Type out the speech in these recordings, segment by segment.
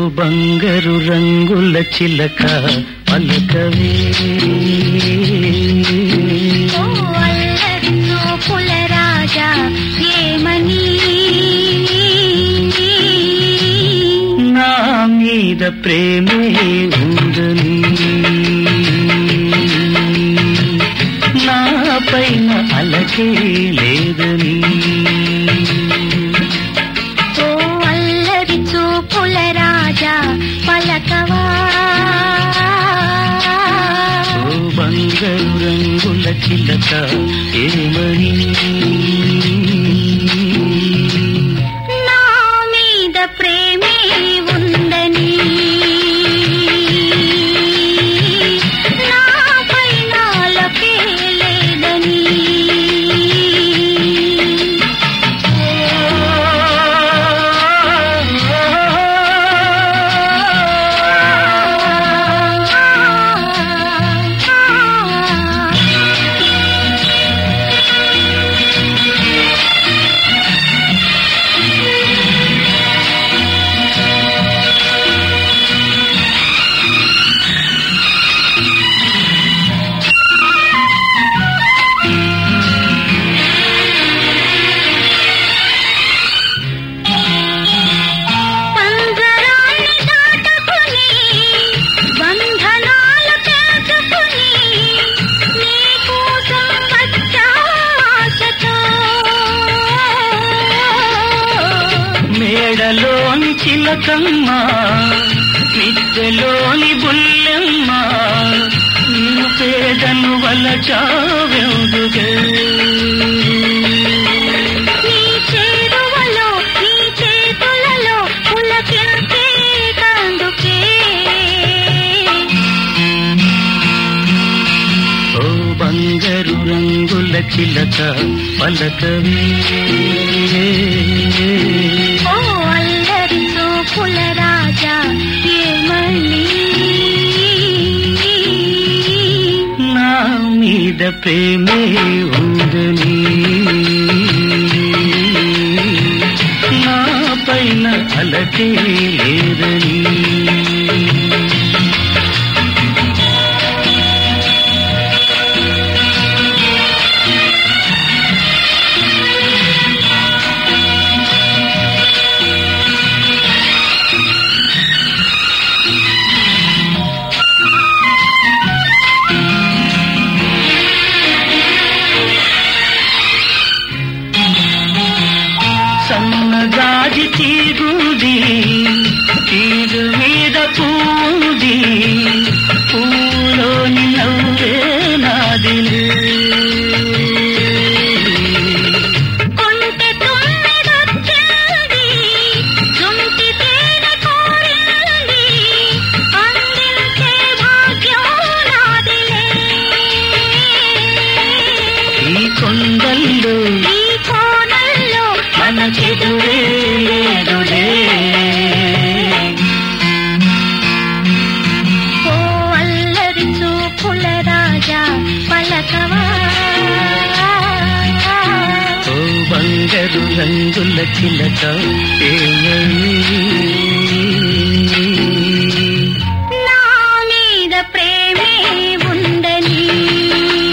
బంగారు రంగుల చిలక పలకవే ఓ అల్లరి చూపుల రాజా ఏమని నా మీద ప్రేమే ఉందని నా పైన అలకే లేదని ఓ అల్లరి చూపుల రాజా పలకవా ఓ బంగారు రంగుల చిలక ఏమని నా మీద ప్రేమే ఉందని నా పైన అలకే లేదని పంజరాన్ని దాటుకుని బంధనాలు తెంచుకుని నీ కోసం వచ్చా ఆశతో మేడలోని చిలకమ్మ మిద్దెలోని బుల్లెమ్మ నిన్ను పేదను వల్ల చావెందుగే నీ చేరువలో నీ చేతులలో పులకించే కందుకే ఓ బంగారు రంగుల చిలక పలకవే ఓ అల్లరి చూపుల రాజా ఏమని నా మీద ప్రేమే ఉందని నా పైన అలకే లేదని సన్నగాజి తీగుంది తీరు మీద పూంది పూలోని నవ్వే నాదిలే కొంటె తుమ్మెదొచ్చింది జుంటి తేనె కోరింది అందించే భాగ్యం నాదిలే ఈ కొండల్లో ఈ కోణంలో మన చెదురే లేదులే ఓ అల్లరి చూపుల రాజా పలకవా ఓ బంగారు రంగుల చిలక ఏమని నా మీద ప్రేమే ఉందని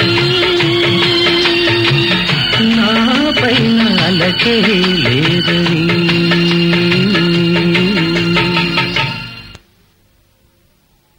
నా పైన అలకే లేదని